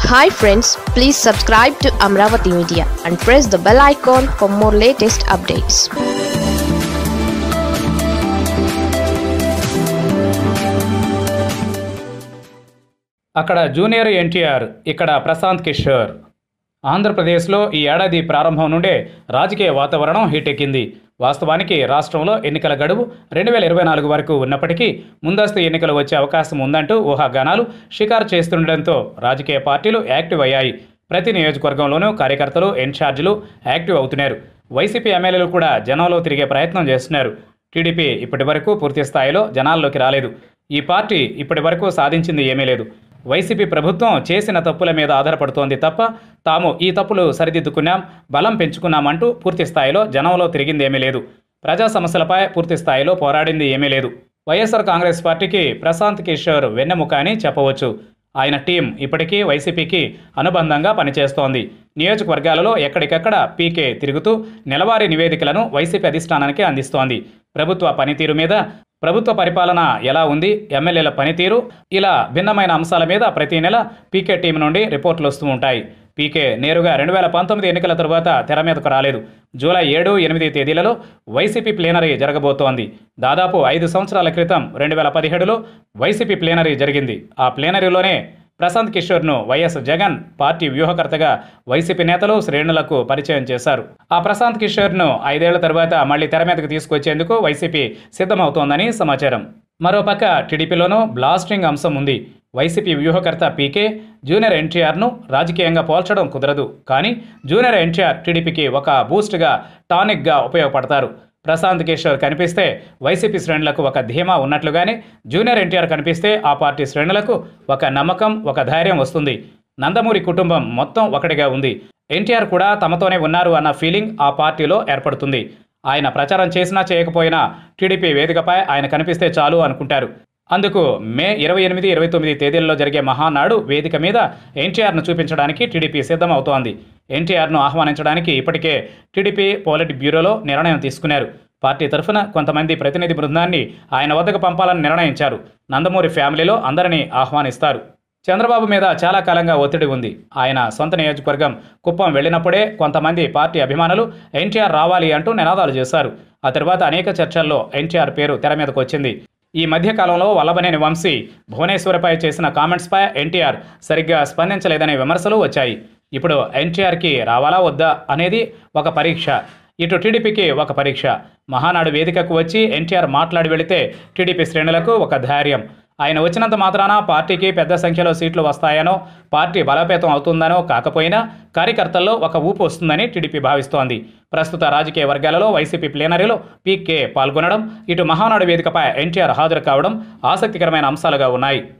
hi friends please subscribe to Amaravati media and press the bell icon for more latest updates అక్కడ junior NTR ఇక్కడ ప్రశాంత్ కిషోర్ ఆంధ్రప్రదేశ్లో ఈ ఏడాది ప్రారంభం నుండే రాజకీయ వాతావరణం హీటెక్కింది వాస్తవానికి రాష్ట్రంలో ఎన్నికల గడువు రెండు వేల ఇరవై నాలుగు వరకు ఉన్నప్పటికీ ముందస్తు ఎన్నికలు వచ్చే అవకాశం ఉందంటూ ఊహాగానాలు షికారు చేస్తుండటంతో రాజకీయ పార్టీలు యాక్టివ్ అయ్యాయి ప్రతి నియోజకవర్గంలోనూ కార్యకర్తలు ఇన్ఛార్జీలు యాక్టివ్ అవుతున్నారు వైసీపీ ఎమ్మెల్యేలు కూడా జనంలో తిరిగే ప్రయత్నం చేస్తున్నారు టీడీపీ ఇప్పటి వరకు పూర్తి స్థాయిలో జనాల్లోకి రాలేదు ఈ పార్టీ ఇప్పటి వరకు సాధించింది ఏమీ లేదు వైసీపీ ప్రభుత్వం చేసిన తప్పుల మీద ఆధారపడుతోంది తప్ప తాము ఈ తప్పులు సరిదిద్దుకున్నాం బలం పెంచుకున్నామంటూ పూర్తి స్థాయిలో జనంలో తిరిగింది ఏమీ లేదు ప్రజా సమస్యలపై పూర్తి స్థాయిలో పోరాడింది ఏమీ లేదు వైఎస్ఆర్ కాంగ్రెస్ పార్టీకి ప్రశాంత్ కిషోర్ వెన్నెముక అని చెప్పవచ్చు ఆయన టీం ఇప్పటికీ వైసీపీకి అనుబంధంగా పనిచేస్తోంది నియోజకవర్గాలలో ఎక్కడికక్కడ పీకే తిరుగుతూ నెలవారీ నివేదికలను వైసీపీ అధిష్టానానికి అందిస్తోంది ప్రభుత్వ పనితీరు మీద ప్రభుత్వ పరిపాలన ఎలా ఉంది ఎమ్మెల్యేల పనితీరు ఇలా భిన్నమైన అంశాల మీద ప్రతి నెల పీకే టీం నుండి రిపోర్టులు వస్తూ ఉంటాయి పీకే నేరుగా రెండు వేల పంతొమ్మిది ఎన్నికల తరువాత తెర మీదకు రాలేదు జూలై ఏడు ఎనిమిది తేదీలలో వైసీపీ ప్లేనరీ జరగబోతోంది దాదాపు ఐదు సంవత్సరాల క్రితం రెండు వేల పదిహేడులో వైసీపీ ప్లేనరీ జరిగింది ఆ ప్లేనరీలోనే ప్రశాంత్ కిషోర్ను వైఎస్ జగన్ పార్టీ వ్యూహకర్తగా వైసీపీ నేతలు శ్రేణులకు పరిచయం చేశారు ఆ ప్రశాంత్ కిషోర్ను ఐదేళ్ల తర్వాత మళ్లీ తెర మీదకు తీసుకొచ్చేందుకు వైసీపీ సిద్ధమవుతోందని సమాచారం మరోపక్క టీడీపీలోనూ బ్లాస్టింగ్ అంశం ఉంది వైసీపీ వ్యూహకర్త పీకే జూనియర్ ఎన్టీఆర్ను రాజకీయంగా పోల్చడం కుదరదు కానీ జూనియర్ ఎన్టీఆర్ టీడీపీకి ఒక బూస్ట్గా టానిక్గా ఉపయోగపడతారు ప్రశాంత్ కిషోర్ కనిపిస్తే వైసీపీ శ్రేణులకు ఒక ధీమా ఉన్నట్లుగానే జూనియర్ ఎన్టీఆర్ కనిపిస్తే ఆ పార్టీ శ్రేణులకు ఒక నమ్మకం ఒక ధైర్యం వస్తుంది నందమూరి కుటుంబం మొత్తం ఒకటిగా ఉంది ఎన్టీఆర్ కూడా తమతోనే ఉన్నారు అన్న ఫీలింగ్ ఆ పార్టీలో ఏర్పడుతుంది ఆయన ప్రచారం చేసినా చేయకపోయినా టీడీపీ వేదికపై ఆయన కనిపిస్తే చాలు అనుకుంటారు అందుకు మే ఇరవై ఎనిమిది ఇరవై తొమ్మిది తేదీల్లో జరిగే మహానాడు వేదిక మీద ఎన్టీఆర్ను చూపించడానికి టీడీపీ సిద్ధమవుతోంది ఎన్టీఆర్ను ఆహ్వానించడానికి ఇప్పటికే టీడీపీ పోలిట్ బ్యూరోలో నిర్ణయం తీసుకున్నారు పార్టీ తరఫున కొంతమంది ప్రతినిధి బృందాన్ని ఆయన వద్దకు పంపాలని నిర్ణయించారు నందమూరి ఫ్యామిలీలో అందరినీ ఆహ్వానిస్తారు చంద్రబాబు మీద చాలా కాలంగా ఒత్తిడి ఉంది ఆయన సొంత నియోజకవర్గం కుప్పం వెళ్ళినప్పుడే కొంతమంది పార్టీ అభిమానులు ఎన్టీఆర్ రావాలి అంటూ నినాదాలు చేశారు ఆ తర్వాత అనేక చర్చల్లో ఎన్టీఆర్ పేరు తెర మీదకు వచ్చింది ఈ మధ్య కాలంలో వల్లభనేని వంశీ భువనేశ్వరిపై చేసిన కామెంట్స్పై ఎన్టీఆర్ సరిగ్గా స్పందించలేదనే విమర్శలు వచ్చాయి ఇప్పుడు ఎన్టీఆర్కి రావాలా వద్దా అనేది ఒక పరీక్ష ఇటు టీడీపీకి ఒక పరీక్ష మహానాడు వేదికకు వచ్చి ఎన్టీఆర్ మాట్లాడి వెళితే టీడీపీ శ్రేణులకు ఒక ధైర్యం ఆయన వచ్చినంత మాత్రాన పార్టీకి పెద్ద సంఖ్యలో సీట్లు వస్తాయనో పార్టీ బలోపేతం అవుతుందనో కాకపోయినా కార్యకర్తల్లో ఒక ఊపు వస్తుందని టీడీపీ భావిస్తోంది ప్రస్తుత రాజకీయ వర్గాలలో వైసీపీ ప్లేనరీలో పీకే పాల్గొనడం ఇటు మహానాడు వేదికపై ఎన్టీఆర్ హాజరు కావడం ఆసక్తికరమైన అంశాలుగా ఉన్నాయి